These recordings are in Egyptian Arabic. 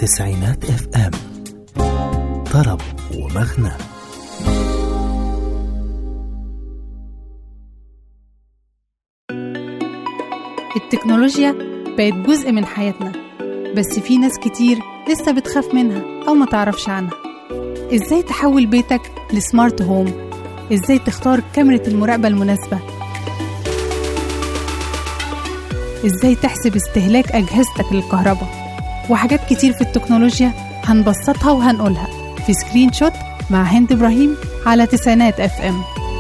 تسعينات اف ام طرب ومغنى التكنولوجيا بقت جزء من حياتنا بس في ناس كتير لسه بتخاف منها أو ما تعرفش عنها إزاي تحول بيتك لسمارت هوم إزاي تختار كاميرا المراقبة المناسبة إزاي تحسب استهلاك أجهزتك للكهرباء وحاجات كتير في التكنولوجيا هنبسطها وهنقولها في سكرين شوت مع هند إبراهيم على تسعينات اف ام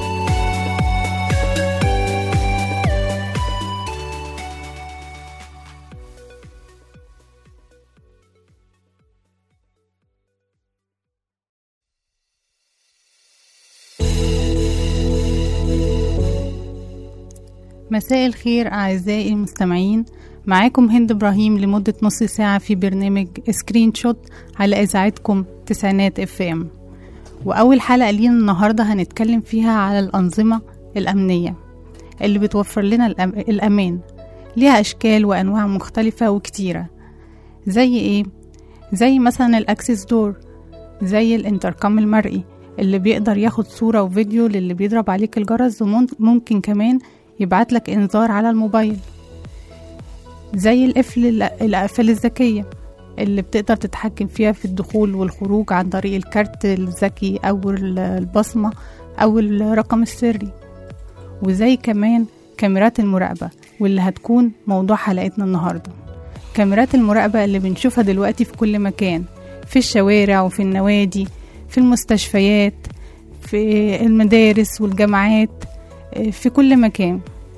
مساء الخير أعزائي المستمعين معاكم هند إبراهيم لمدة نص ساعة في برنامج سكرين شوت على إذاعتكم تسعينات اف ام وأول حلقة لينا النهاردة هنتكلم فيها على الأنظمة الأمنية اللي بتوفر لنا الأم... الأمان ليها أشكال وأنواع مختلفة وكتيرة زي إيه؟ زي مثلا الأكسس دور زي الانتركم المرئي اللي بيقدر ياخد صورة وفيديو للي بيضرب عليك الجرس وممكن كمان يبعت لك انذار على الموبايل زي القفل الأقفال الذكية اللي بتقدر تتحكم فيها في الدخول والخروج عن طريق الكارت الذكي أو البصمة أو الرقم السري وزي كمان كاميرات المراقبة واللي هتكون موضوع حلقتنا النهاردة كاميرات المراقبة اللي بنشوفها دلوقتي في كل مكان في الشوارع وفي النوادي في المستشفيات في المدارس والجامعات في كل مكان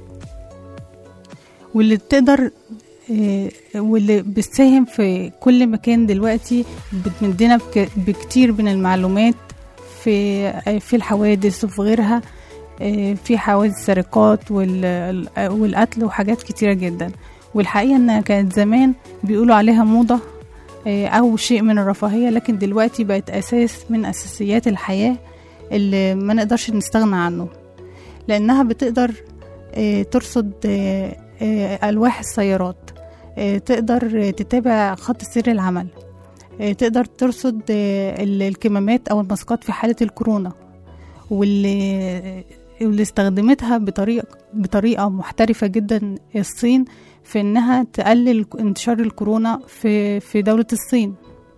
واللي بتقدر واللي بتساهم في كل مكان دلوقتي بتمدنا بكتير من المعلومات في في الحوادث وفي غيرها في حوادث سرقات والقتل وحاجات كتيرة جدا والحقيقة انها كانت زمان بيقولوا عليها موضة او شيء من الرفاهية لكن دلوقتي بقت اساس من اساسيات الحياة اللي ما نقدرش نستغنى عنه لأنها بتقدر ترصد ألواح السيارات تقدر تتابع خط سير العمل تقدر ترصد الكمامات أو الماسكات في حالة الكورونا واللي واللي استخدمتها بطريقة بطريقة محترفة جدا الصين في إنها تقلل انتشار الكورونا في في دولة الصين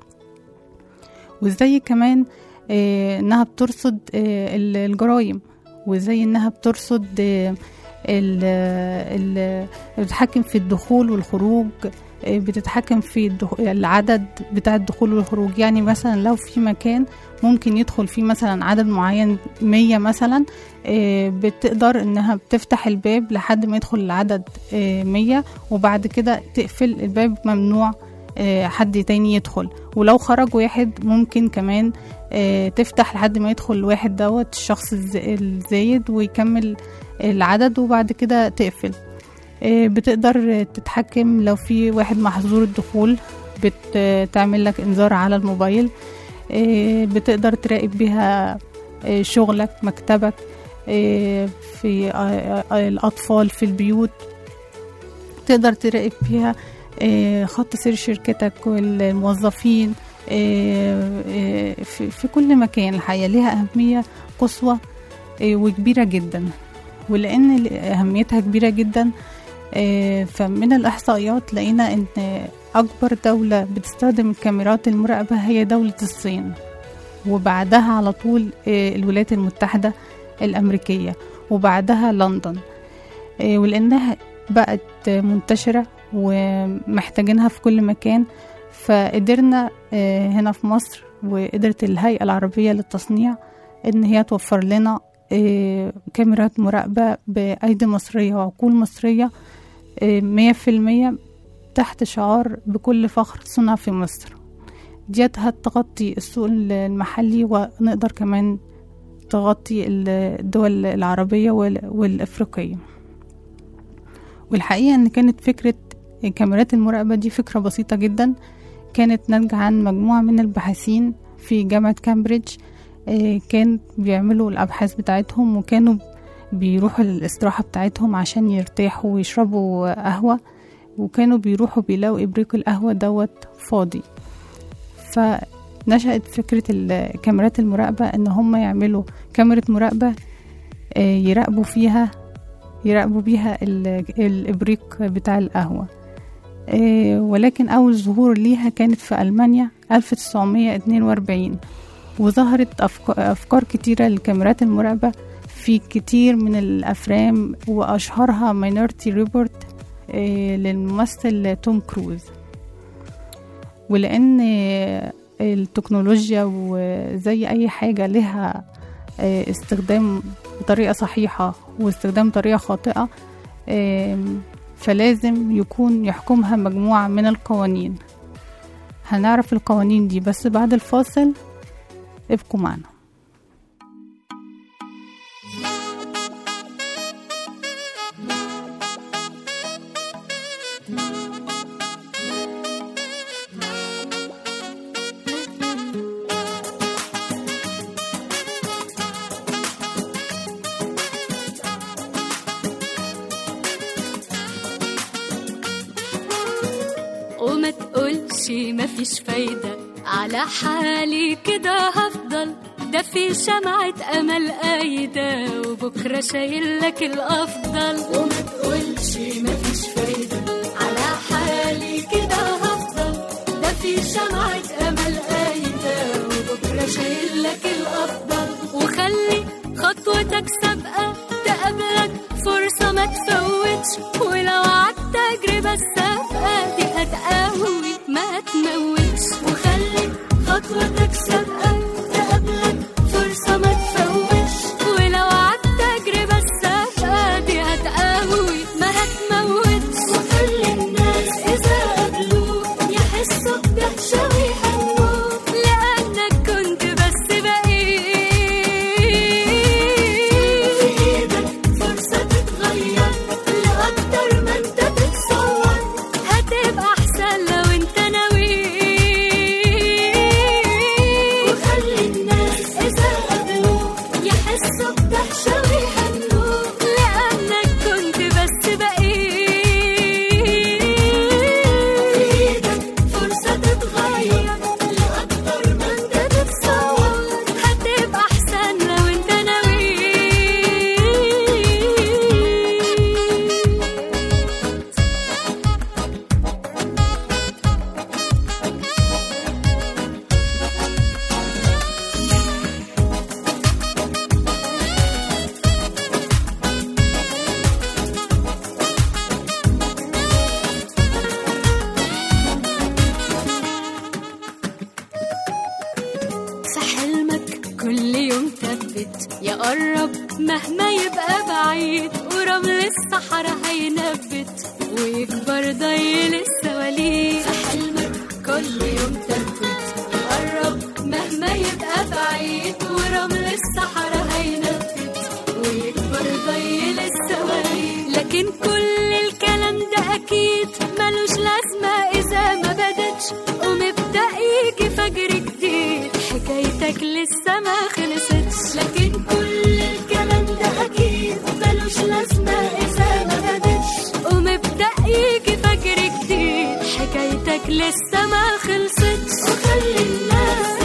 وزي كمان إنها بترصد الجرائم وزي انها بترصد ال ال بتتحكم في الدخول والخروج بتتحكم في العدد بتاع الدخول والخروج يعني مثلا لو في مكان ممكن يدخل فيه مثلا عدد معين مية مثلا بتقدر انها بتفتح الباب لحد ما يدخل العدد مية وبعد كده تقفل الباب ممنوع حد تاني يدخل ولو خرج واحد ممكن كمان تفتح لحد ما يدخل الواحد دوت الشخص الزايد ويكمل العدد وبعد كده تقفل بتقدر تتحكم لو في واحد محظور الدخول بتعمل لك انذار على الموبايل بتقدر تراقب بيها شغلك مكتبك في الأطفال في البيوت تقدر تراقب فيها خط سير شركتك والموظفين في كل مكان الحقيقة ليها أهمية قصوى وكبيرة جدا ولأن أهميتها كبيرة جدا فمن الإحصائيات لقينا أن أكبر دولة بتستخدم الكاميرات المراقبة هي دولة الصين وبعدها على طول الولايات المتحدة الأمريكية وبعدها لندن ولأنها بقت منتشرة ومحتاجينها في كل مكان فقدرنا هنا في مصر وقدرت الهيئة العربية للتصنيع إن هي توفر لنا كاميرات مراقبة بأيدي مصرية وعقول مصرية مية في المية تحت شعار بكل فخر صنع في مصر ديت هتغطي السوق المحلي ونقدر كمان تغطي الدول العربية والأفريقية والحقيقة إن كانت فكرة كاميرات المراقبة دي فكرة بسيطة جدا كانت ناتجة عن مجموعة من الباحثين في جامعة كامبريدج كان بيعملوا الأبحاث بتاعتهم وكانوا بيروحوا للاستراحة بتاعتهم عشان يرتاحوا ويشربوا قهوة وكانوا بيروحوا بيلاقوا إبريق القهوة دوت فاضي فنشأت فكرة ال- كاميرات المراقبة إن هم يعملوا كاميرا مراقبة آه، يراقبوا فيها يراقبوا بيها ال- الإبريق بتاع القهوة آه، ولكن أول ظهور ليها كانت في ألمانيا 1942 وظهرت أفك- أفكار كتيرة لكاميرات المراقبة في كتير من الأفلام وأشهرها ماينورتي ريبورت للممثل توم كروز ولأن آه، التكنولوجيا وزي أي حاجة لها آه، استخدام بطريقة صحيحة واستخدام بطريقة خاطئة آم، فلازم يكون يحكمها مجموعة من القوانين هنعرف القوانين دي بس بعد الفاصل ابقوا معنا وما تقولش مفيش فايدة على حالي كده هفضل ده في شمعة أمل قايدة وبكرة شايل لك الأفضل وما تقولش مفيش فايدة على حالي كده هفضل ده في شمعة أمل قايدة وبكرة شايل لك الأفضل وخلي خطوتك سابقة تقابلك فرصة ما تفوتش ولو عدت تجربة السابقة دي هتقوي ما تموتش وخلي خطوتك سابقة تقابلك فرصة ما تفوتش ولو عدت تجربة السابقة دي هتقوي ما هتموتش وخلي الناس إذا قابلوك يحسوا بدهشة ويهنوك لأنك كنت بس بقيت في إيدك فرصة تتغير لأكتر ما أنت تتصور هتبقى أحسن لو أنت ناوي وخلي الناس إذا قابلوك يحسوا بدهشة ويهنوك لأنك كنت بس بقيت في إيدك فرصة تتغير لأكتر ما أنت تتصور هتبقى أحسن لو أنت ناوي في حلمك كل يوم ثبت يقرب مهما يبقى بعيد ورمل الصحراء هينبت ويكبر ضي السواليف في حلمك كل يوم ثبت يقرب مهما يبقى بعيد ورمل الصحراء هينبت ويكبر ضي السواليف لكن كل الكلام ده اكيد ملوش لازمه اذا ما بدتش ومبدا يجي فجر جديد حكايتك لسه ما خلصتش لكن كل الكلام ده اكيد ملوش لازمه اذا ما بدتش ومبدا يجي فجر جديد حكايتك لسه ما خلصتش وخلي الناس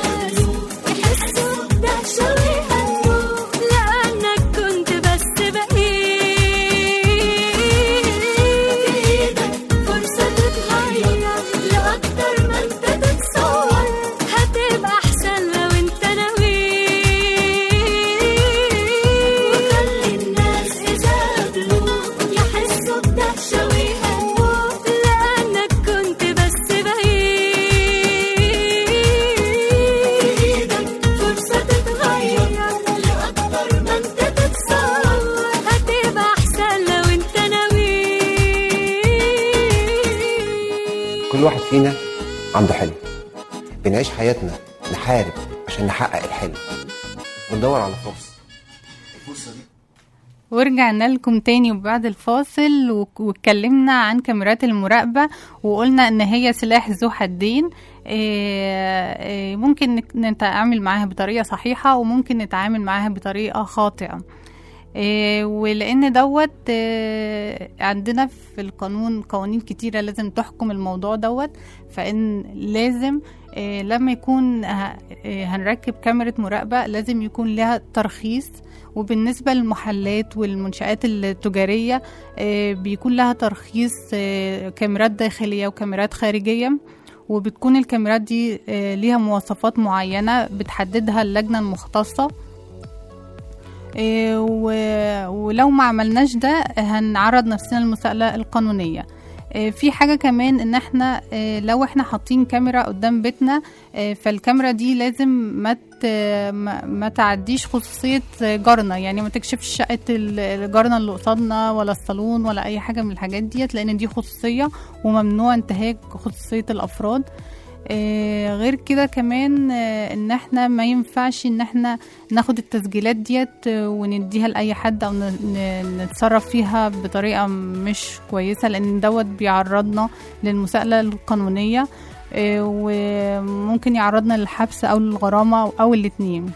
يحسوا بدهشة ويهنوك لأنك كنت بس بقيت في إيدك فرصة تتغير لأكتر ما أنت تتصور هتبقى أحسن لو أنت ناوي وخلي الناس إذا قابلوك يحسوا بدهشة ويهنوك لأنك كنت بس بقيت في إيدك فرصة تتغير لأكتر ما أنت تتصور هتبقى أحسن لو أنت ناوي كل واحد فينا عنده حلم بنعيش حياتنا نحارب عشان نحقق الحلم وندور على فرص الفرصة دي ورجعنا لكم تاني بعد الفاصل وك- واتكلمنا عن كاميرات المراقبة وقلنا ان هي سلاح ذو حدين إيه، إيه، ممكن نك- نتعامل معاها بطريقة صحيحة وممكن نتعامل معاها بطريقة خاطئة آه، ولان دوت آه، عندنا في القانون قوانين كتيرة لازم تحكم الموضوع دوت فان لازم آه، لما يكون ه- آه، هنركب كاميرا مراقبة لازم يكون لها ترخيص وبالنسبة للمحلات والمنشآت التجارية آه، بيكون لها ترخيص آه، كاميرات داخلية وكاميرات خارجية وبتكون الكاميرات دي آه، ليها مواصفات معينة بتحددها اللجنة المختصة إيه، و- ولو ما عملناش ده هنعرض نفسنا للمساءلة القانونية إيه، في حاجة كمان ان احنا إيه، لو احنا حاطين كاميرا قدام بيتنا إيه، فالكاميرا دي لازم ما ت- ما ما تعديش خصوصية جارنا يعني ما تكشفش شقة ال- الجارنا اللي قصادنا ولا الصالون ولا اي حاجة من الحاجات ديت لان دي خصوصية وممنوع انتهاك خصوصية الافراد آه، غير كده كمان آه، ان احنا ما ينفعش ان احنا ناخد التسجيلات ديت آه، ونديها لاي حد او ن- ن- نتصرف فيها بطريقه مش كويسه لان دوت بيعرضنا للمساءله القانونيه آه، وممكن يعرضنا للحبس او للغرامه او- او الاتنين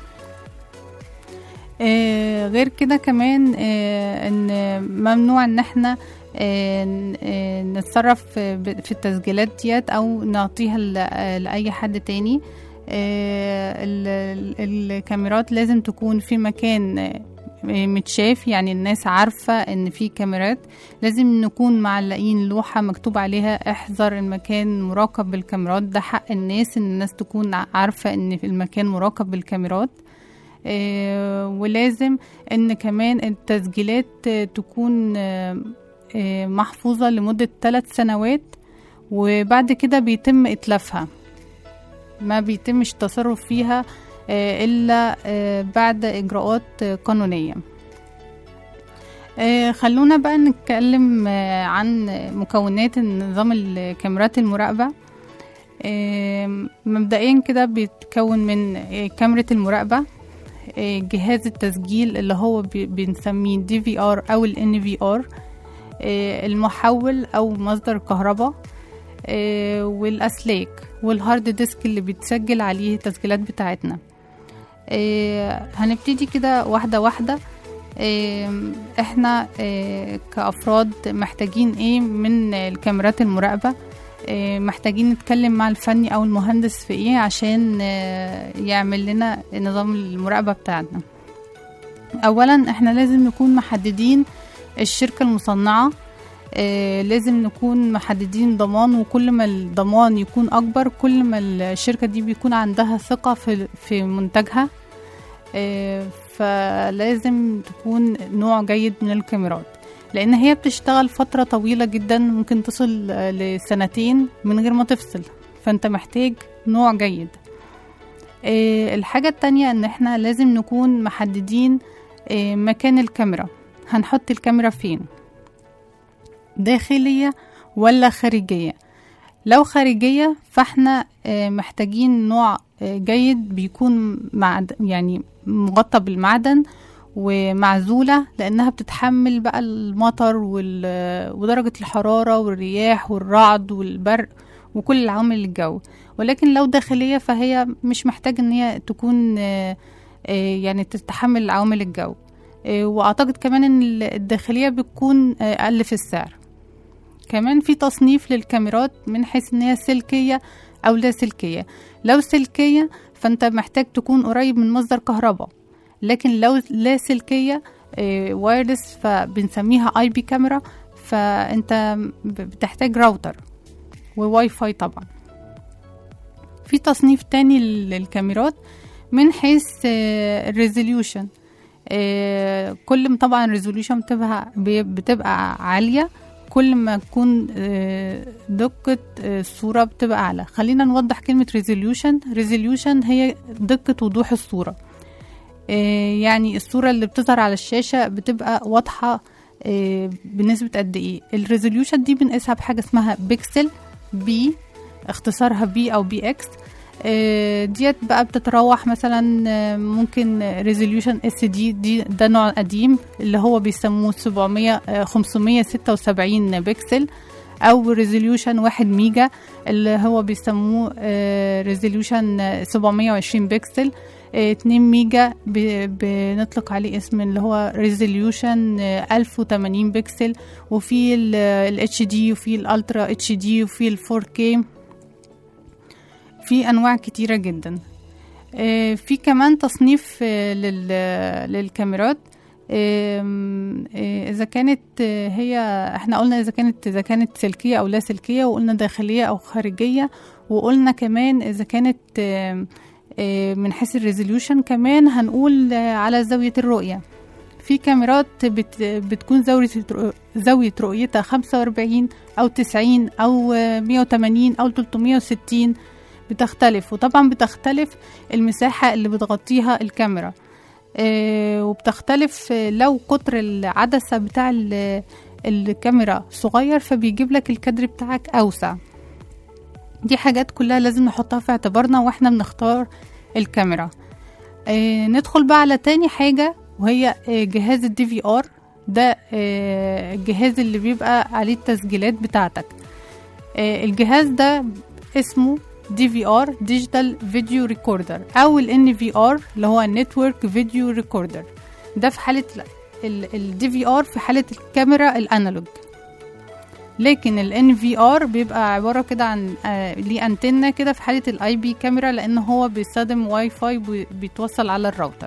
آه، غير كده كمان آه، ان ممنوع ان احنا آه، ن- آه، نتصرف ب- في التسجيلات ديت او نعطيها ل- آه، لاي حد تاني آه، ال- ال- الكاميرات لازم تكون في مكان آه، متشاف يعني الناس عارفة ان في كاميرات لازم نكون معلقين لوحة مكتوب عليها احذر المكان مراقب بالكاميرات ده حق الناس ان الناس تكون عارفة ان في المكان مراقب بالكاميرات آه، ولازم ان كمان التسجيلات آه، تكون آه، آه، محفوظة لمدة ثلاث سنوات وبعد كده بيتم إتلافها ما بيتمش التصرف فيها آه، إلا آه، بعد إجراءات آه، قانونية آه، خلونا بقى نتكلم آه، عن مكونات نظام الكاميرات المراقبة آه، مبدئيا كده بيتكون من آه، كاميرا المراقبة آه، جهاز التسجيل اللي هو بي- بنسميه دي في ار او الان في ار المحول او مصدر كهرباء آه، والاسلاك والهارد ديسك اللي بتسجل عليه التسجيلات بتاعتنا آه، هنبتدي كده واحده واحده آه، احنا آه، كافراد محتاجين ايه من الكاميرات المراقبه آه، محتاجين نتكلم مع الفني او المهندس في ايه عشان آه، يعمل لنا نظام المراقبه بتاعنا اولا احنا لازم نكون محددين الشركه المصنعه آه، لازم نكون محددين ضمان وكل ما الضمان يكون اكبر كل ما الشركه دي بيكون عندها ثقه في في منتجها آه، فلازم تكون نوع جيد من الكاميرات لان هي بتشتغل فتره طويله جدا ممكن تصل آه، لسنتين من غير ما تفصل فانت محتاج نوع جيد آه، الحاجه التانية ان احنا لازم نكون محددين آه، مكان الكاميرا هنحط الكاميرا فين داخلية ولا خارجية لو خارجية فاحنا آه، محتاجين نوع آه، جيد بيكون معد يعني مغطى بالمعدن ومعزولة لأنها بتتحمل بقى المطر وال- ودرجة الحرارة والرياح والرعد والبرق وكل العوامل الجو ولكن لو داخلية فهي مش محتاج ان هي تكون آه، آه، يعني تتحمل عوامل الجو آه، واعتقد كمان ان الداخلية بتكون آه، اقل في السعر كمان في تصنيف للكاميرات من حيث ان هي سلكية او لا سلكية لو سلكية فانت محتاج تكون قريب من مصدر كهرباء لكن لو لا سلكية آه، وايرلس فبنسميها اي بي كاميرا فانت ب- بتحتاج راوتر وواي فاي طبعا في تصنيف تاني للكاميرات من حيث الريزوليوشن كل ما طبعا الريزوليوشن بتبقى بتبقى عالية كل ما تكون آه، دقة آه، الصورة بتبقى أعلى خلينا نوضح كلمة ريزوليوشن ريزوليوشن هي دقة وضوح الصورة آه، يعني الصورة اللي بتظهر على الشاشة بتبقى واضحة آه، بنسبة قد ايه الريزوليوشن دي بنقيسها بحاجة اسمها بيكسل بي اختصارها بي او بي اكس آه، ديت بقى بتتراوح مثلا آه، ممكن ريزوليوشن اس دي دي ده نوع قديم اللي هو بيسموه 700 آه، 576 بكسل او ريزوليوشن 1 ميجا اللي هو بيسموه ريزوليوشن 720 بكسل آه، 2 ميجا ب- بنطلق عليه اسم اللي هو ريزوليوشن 1080 بكسل وفي ال اتش دي وفي الالترا اتش دي وفي ال 4K في انواع كتيره جدا آه، في كمان تصنيف آه، لل- للكاميرات آم، آه، اذا كانت آه، هي احنا قلنا اذا كانت اذا كانت سلكيه او لا سلكيه وقلنا داخليه او خارجيه وقلنا كمان اذا كانت آم، آه، من حيث الريزوليوشن كمان هنقول آه، على زاويه الرؤيه في كاميرات بت بتكون زاوية زاوية رؤيتها 45 أو 90 أو آه، 180 أو 360 بتختلف وطبعا بتختلف المساحة اللي بتغطيها الكاميرا آه، وبتختلف آه، لو قطر العدسة بتاع ال- الكاميرا صغير فبيجيب لك الكادر بتاعك أوسع دي حاجات كلها لازم نحطها في اعتبارنا واحنا بنختار الكاميرا آه، ندخل بقى على تاني حاجة وهي آه، جهاز الدي في ار ده آه، الجهاز اللي بيبقى عليه التسجيلات بتاعتك آه، الجهاز ده اسمه دي في ار ديجيتال فيديو ريكوردر او الان في ار اللي هو نتورك فيديو ريكوردر ده في حاله الدي في ار في حاله الكاميرا الانالوج لكن ال NVR بيبقى عبارة كده عن آه ليه انتنة كده في حالة الاي بي كاميرا لان هو بيستخدم واي فاي بي- بيتوصل على الراوتر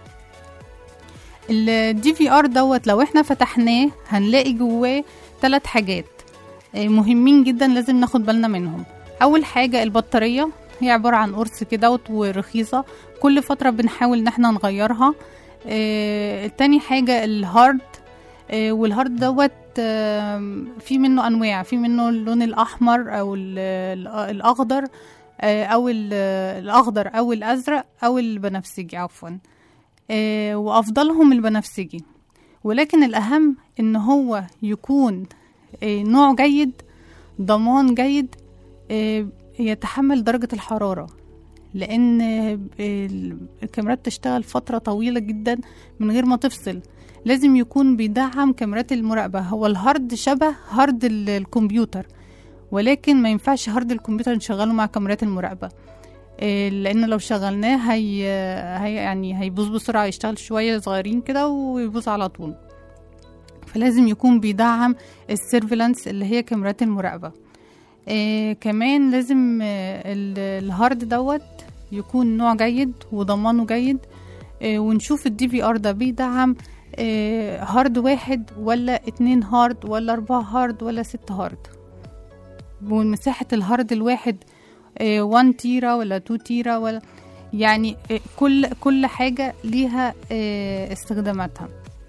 الدي في ار دوت لو احنا فتحناه هنلاقي جواه ثلاث حاجات آه، مهمين جدا لازم ناخد بالنا منهم اول حاجة البطارية هي عبارة عن قرص كده ورخيصة كل فترة بنحاول ان احنا نغيرها آه، تاني حاجة الهارد آه، والهارد دوت آم، في منه انواع في منه اللون الاحمر او ال- ال- الاخضر آه، او ال- الاخضر او الازرق او البنفسجي عفوا آه، وافضلهم البنفسجي ولكن الاهم ان هو يكون آه، نوع جيد ضمان جيد آه، يتحمل درجة الحرارة لأن آه، ال- الكاميرات تشتغل فترة طويلة جدا من غير ما تفصل لازم يكون بيدعم كاميرات المراقبة هو الهارد شبه هارد ال- الكمبيوتر ولكن ما ينفعش هارد الكمبيوتر نشغله مع كاميرات المراقبة إيه، لأن لو شغلناه هي, هي يعني هيبوظ بسرعة يشتغل شوية صغيرين كده ويبوظ على طول فلازم يكون بيدعم السيرفيلانس اللي هي كاميرات المراقبة إيه كمان لازم آه، ال- الهارد دوت يكون نوع جيد وضمانه جيد إيه ونشوف الدي في ار ده بيدعم إيه هارد واحد ولا اتنين هارد ولا اربعة هارد ولا ست هارد ومساحة الهارد الواحد إيه 1 تيرا ولا 2 تيرا ولا يعني إيه كل كل حاجة ليها إيه استخداماتها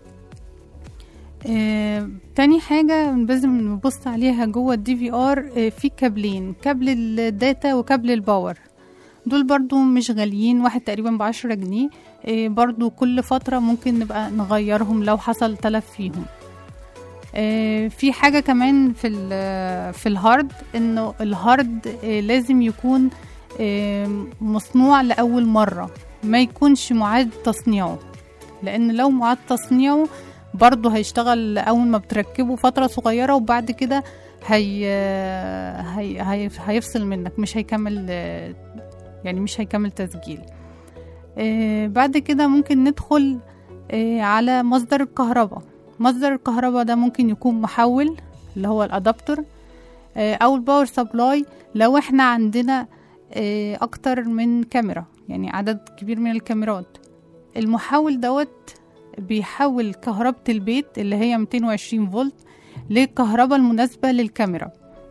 آه، تاني حاجة لازم نبص عليها جوه الدي في ار آه، في كابلين كابل الداتا وكابل الباور دول برضو مش غاليين واحد تقريبا بعشرة جنيه آه، برضو كل فترة ممكن نبقى نغيرهم لو حصل تلف فيهم آه، في حاجة كمان في ال- في الهارد انه الهارد آه، لازم يكون آه، مصنوع لأول مرة ما يكونش معاد تصنيعه لأن لو معاد تصنيعه برضه هيشتغل أول ما بتركبه فترة صغيرة وبعد كده هي هي هي هيفصل منك مش هيكمل آه، يعني مش هيكمل تسجيل آه، بعد كده ممكن ندخل آه، على مصدر الكهرباء مصدر الكهرباء ده ممكن يكون محول اللي هو الادابتر آه، او الباور سبلاي لو احنا عندنا آه، اكتر من كاميرا يعني عدد كبير من الكاميرات المحول دوت بيحول كهربة البيت اللي هي 220 فولت للكهرباء المناسبة للكاميرا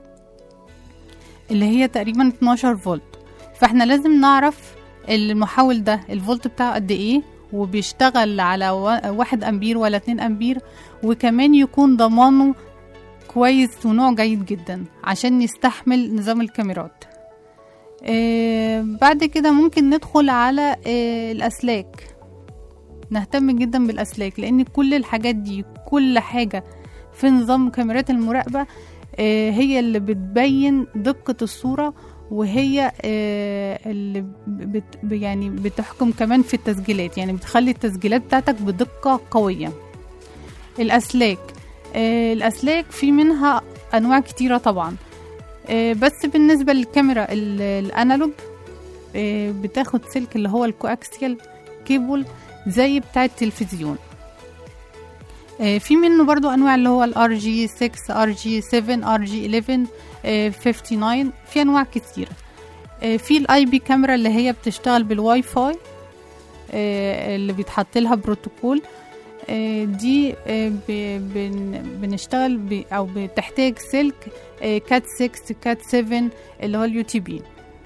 اللي هي تقريبا 12 فولت فاحنا لازم نعرف المحول ده الفولت بتاعه قد ايه وبيشتغل على وا- واحد امبير ولا اتنين امبير وكمان يكون ضمانه كويس ونوع جيد جدا عشان يستحمل نظام الكاميرات آه بعد كده ممكن ندخل على آه الاسلاك نهتم جدا بالاسلاك لان كل الحاجات دي كل حاجه في نظام كاميرات المراقبه آه، هي اللي بتبين دقه الصوره وهي آه، اللي بت يعني بتحكم كمان في التسجيلات يعني بتخلي التسجيلات بتاعتك بدقه قويه الاسلاك آه، الاسلاك في منها انواع كتيره طبعا آه، بس بالنسبه للكاميرا ال- الانالوج آه، بتاخد سلك اللي هو الكواكسيال كيبل زي بتاع التلفزيون آه، في منه برضو انواع اللي هو الار جي 6 ار جي 7 ار جي 11 آه، 59 في انواع كتير آه، في الاي بي كاميرا اللي هي بتشتغل بالواي فاي آه، اللي بيتحط لها بروتوكول آه، دي آه، ب- بن- بنشتغل ب- او بتحتاج سلك آه، كات 6 كات 7 اللي هو اليو تي بي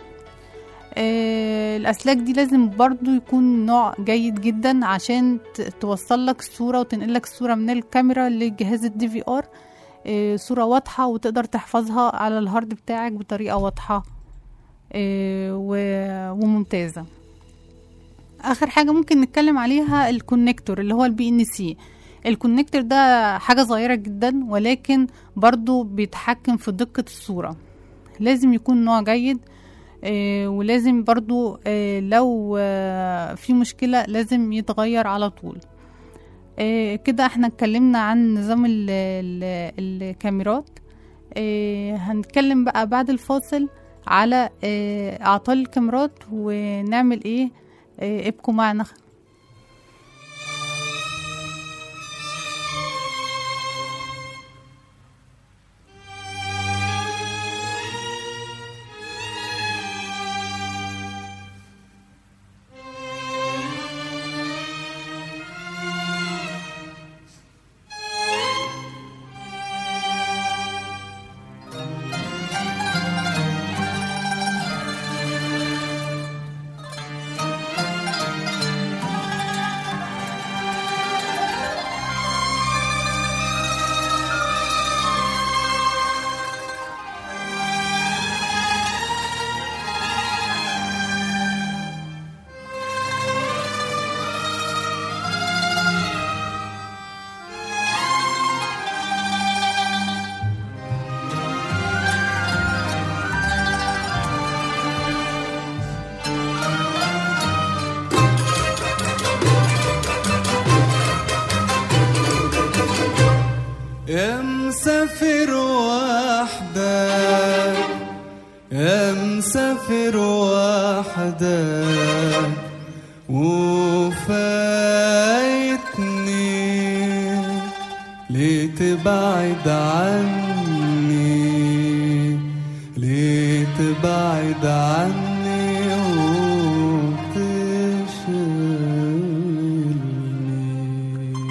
آه، الاسلاك دي لازم برضو يكون نوع جيد جدا عشان ت- توصل لك الصوره وتنقل لك الصوره من الكاميرا لجهاز الدي في ار آه، صوره واضحه وتقدر تحفظها على الهارد بتاعك بطريقه واضحه آه، و- وممتازه اخر حاجه ممكن نتكلم عليها الكونكتور اللي هو البي ان سي الكونكتور ده حاجه صغيره جدا ولكن برضو بيتحكم في دقه الصوره لازم يكون نوع جيد آه، ولازم برضو آه، لو آه، في مشكلة لازم يتغير على طول آه، كده احنا اتكلمنا عن نظام ال- ال- الكاميرات آه، هنتكلم بقى بعد الفاصل على آه، اعطال الكاميرات ونعمل ايه آه، ابقوا معنا يا مسافر وحدك يا مسافر وحدك وفايتني ليه تبعد عني ليه تبعد عني وتشغلني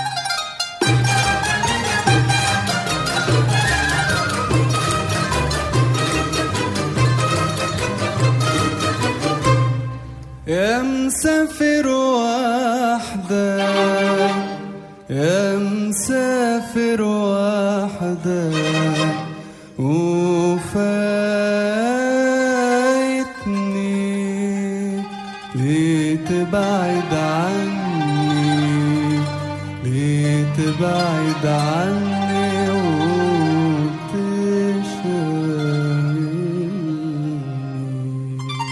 يا مسافر وحدك يا مسافر وحدك وفايتني ليه تبعد عني ليه تبعد عني وتشغلني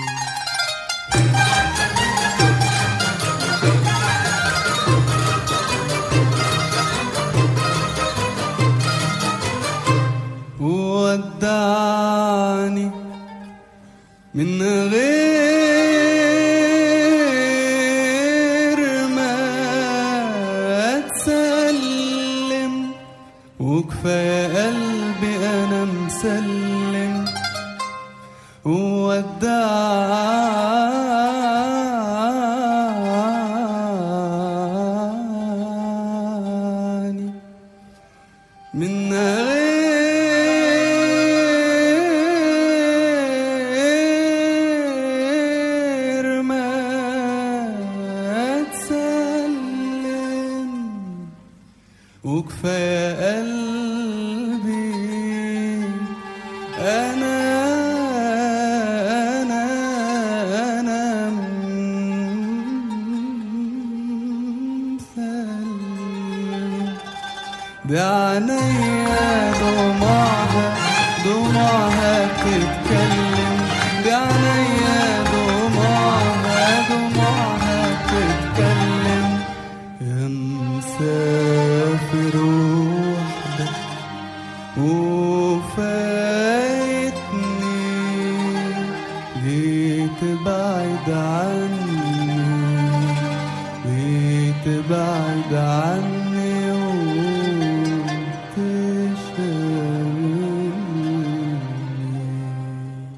ودعني من غير ما تسلم وكفاية قلبي أنا مسلم ودعني من غير ما تسلم وكفاية قلبي أنا أنا أنا مسلم بعينيا دموعها دموعها بتتكلم بعينيا دموعها دموعها بتتكلم يا مسافر وحدك وفايتني ليه تبعد تبعد عني ليه تبعد عني وتشغلني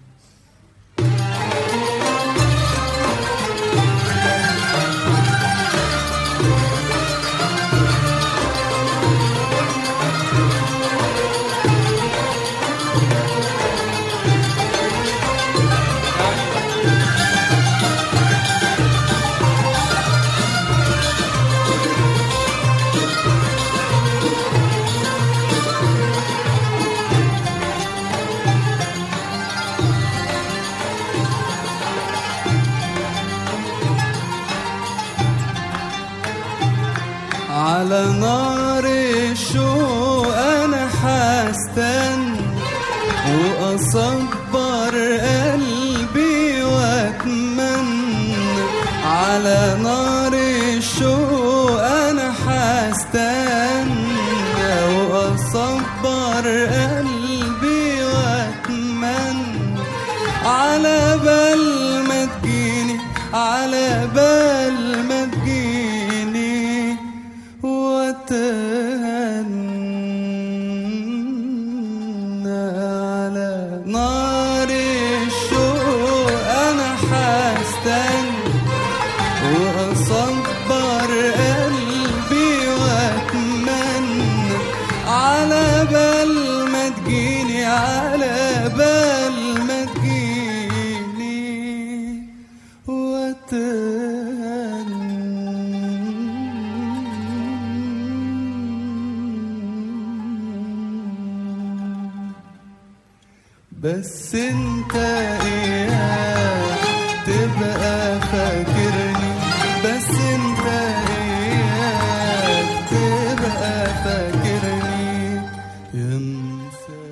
على نار الشوق انا حستنى واصبر قلبي واتمنى على نار الشوق انا حستنى واصبر قلبي واتمنى على بال ما تجيني على بال ما تجيني واتهنى على نار الشوق انا حستنى واصبر قلبي واتمنى على بال ما تجيني على بال ما تجيني واتهنى بس انت اياك تبقى فاكرني بس انت اياك تبقى فاكرني ينسى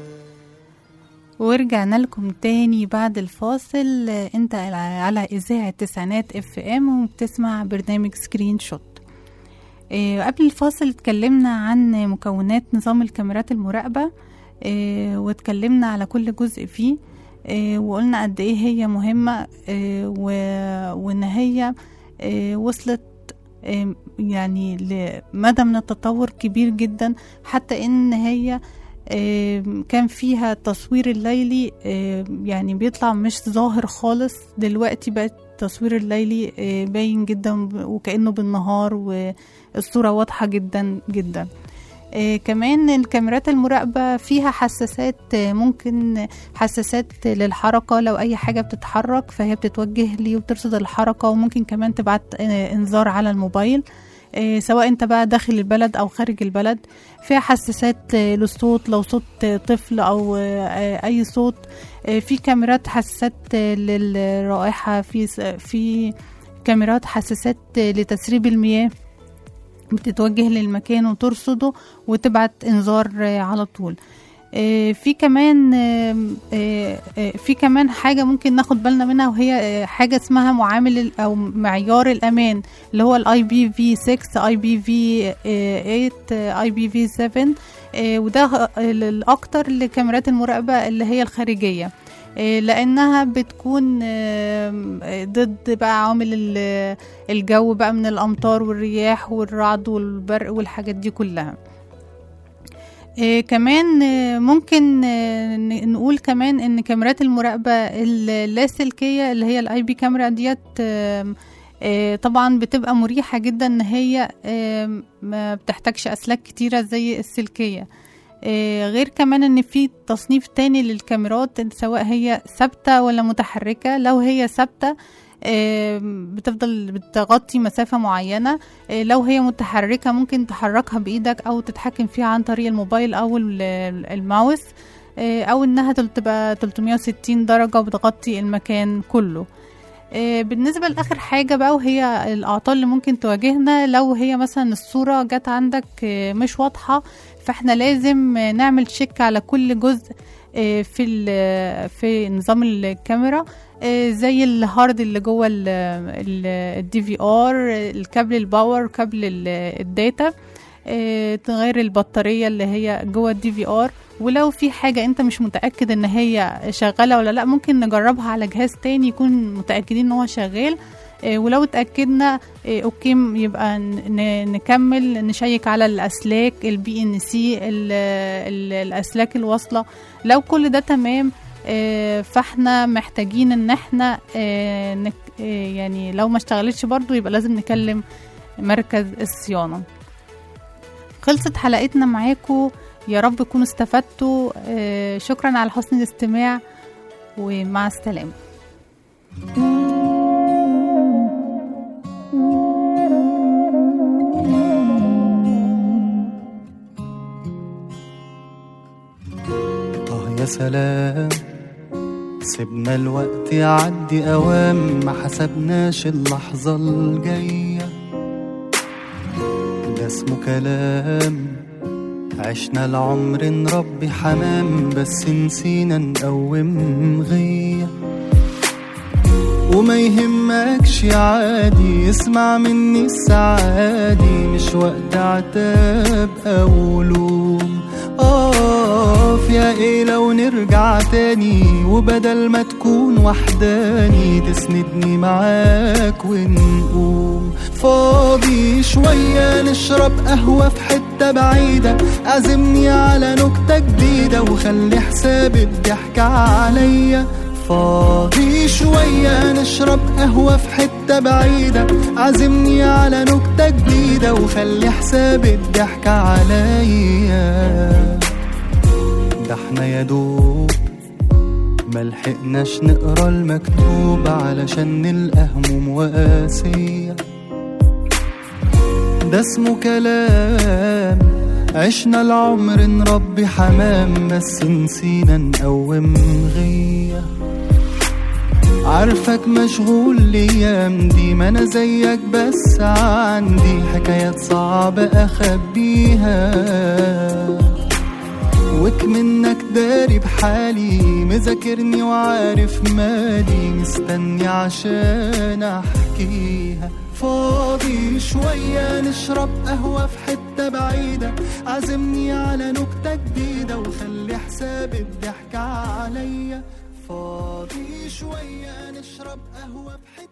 ورجعنا لكم تاني بعد الفاصل انت على اذاعه تسعينات اف ام وبتسمع برنامج سكرين شوت إيه، قبل الفاصل اتكلمنا عن مكونات نظام الكاميرات المراقبة إيه، واتكلمنا على كل جزء فيه إيه، وقلنا قد ايه هي مهمة إيه، و- وان هي إيه، وصلت إيه، يعني لمدى من التطور كبير جدا حتى ان هي إيه، كان فيها التصوير الليلي إيه، يعني بيطلع مش ظاهر خالص دلوقتي بقت التصوير الليلي إيه، باين جدا وكأنه بالنهار والصورة واضحة جدا جدا إيه كمان الكاميرات المراقبة فيها حساسات آه، ممكن حساسات للحركة لو أي حاجة بتتحرك فهي بتتوجه لي وبترصد الحركة وممكن كمان تبعت آه، إنذار على الموبايل آه، سواء انت بقى داخل البلد او خارج البلد فيها حساسات آه، للصوت لو صوت آه، طفل او آه، آه، اي صوت آه، في كاميرات حساسات آه، للرائحة في س- في كاميرات حساسات آه، لتسريب المياه بتتوجه للمكان وترصده وتبعت انذار آه، على طول آه، في كمان آم، آه، آه، في كمان حاجة ممكن ناخد بالنا منها وهي آه، حاجة اسمها معامل ال- أو معيار الأمان اللي هو الاي بي في 6 اي بي في 8 اي بي في 7 آه، وده ه- الأكتر لكاميرات المراقبة اللي هي الخارجية آه، لأنها بتكون آم، آه، ضد بقى عوامل ال- الجو بقى من الأمطار والرياح والرعد والبرق والحاجات دي كلها إيه كمان آه، ممكن آه، ن- نقول كمان ان كاميرات المراقبه اللاسلكيه اللي هي الاي بي كاميرا ديت آم، آه، طبعا بتبقى مريحه جدا ان هي آم، ما بتحتاجش اسلاك كتيره زي السلكيه آه، غير كمان ان في تصنيف تاني للكاميرات سواء هي ثابته ولا متحركه لو هي ثابته آم، بتفضل بتغطي مسافة معينة آه، لو هي متحركة ممكن تحركها بإيدك أو تتحكم فيها عن طريق الموبايل أو ال- الماوس آه، أو إنها تل- تبقى 360 درجة وبتغطي المكان كله آه، بالنسبة لآخر حاجة بقى وهي الأعطال اللي ممكن تواجهنا لو هي مثلا الصورة جت عندك آه، مش واضحة فاحنا لازم آه، نعمل تشيك على كل جزء آه، في ال- في نظام الكاميرا آه، زي الهارد اللي جوه الدي في ار الكابل الباور كابل ال- الداتا آه، تغير البطارية اللي هي جوه الدي في ار ولو في حاجة انت مش متأكد ان هي شغالة ولا لا ممكن نجربها على جهاز تاني يكون متأكدين ان هو شغال آه، ولو اتأكدنا آه، اوكي م- يبقى ن- ن- نكمل نشيك على الاسلاك البي ان سي الاسلاك الواصلة لو كل ده تمام آه، فاحنا محتاجين ان احنا آه، نك- آه، يعني لو ما اشتغلتش برضو يبقى لازم نكلم مركز الصيانة خلصت حلقتنا معاكم يا رب تكونوا استفدتوا آه، شكرا على حسن الاستماع ومع السلامة آه يا سلام سيبنا الوقت يعدي أوام ما حسبناش اللحظة الجاية ده اسمه كلام عشنا العمر نربي حمام بس نسينا نقوم غيه وما يهمكش عادي اسمع مني السعادي مش وقت عتاب او لوم اقف يا ايه لو نرجع تاني وبدل ما تكون وحداني تسندني معاك ونقوم فاضي شوية نشرب قهوة في حتة بعيدة عزمني على نكتة جديدة وخلي حساب الضحكة عليا فاضي شوية نشرب قهوة في حتة بعيدة عزمني على نكتة جديدة وخلي حساب الضحكة عليا ده احنا يا دوب ملحقناش نقرا المكتوب علشان نلقى هموم وقاسية ده اسمه كلام عشنا العمر نربي حمام بس نسينا نقوم غيه عارفك مشغول الايام دي ما انا زيك بس عندي حكايات صعبة اخبيها وك منك داري بحالي مذاكرني وعارف مالي مستني عشان احكيها فاضي شوية نشرب قهوة في حتة بعيدة عزمني على نكتة جديدة وخلي حساب الضحكة عليا فاضي شوية نشرب قهوة في حتة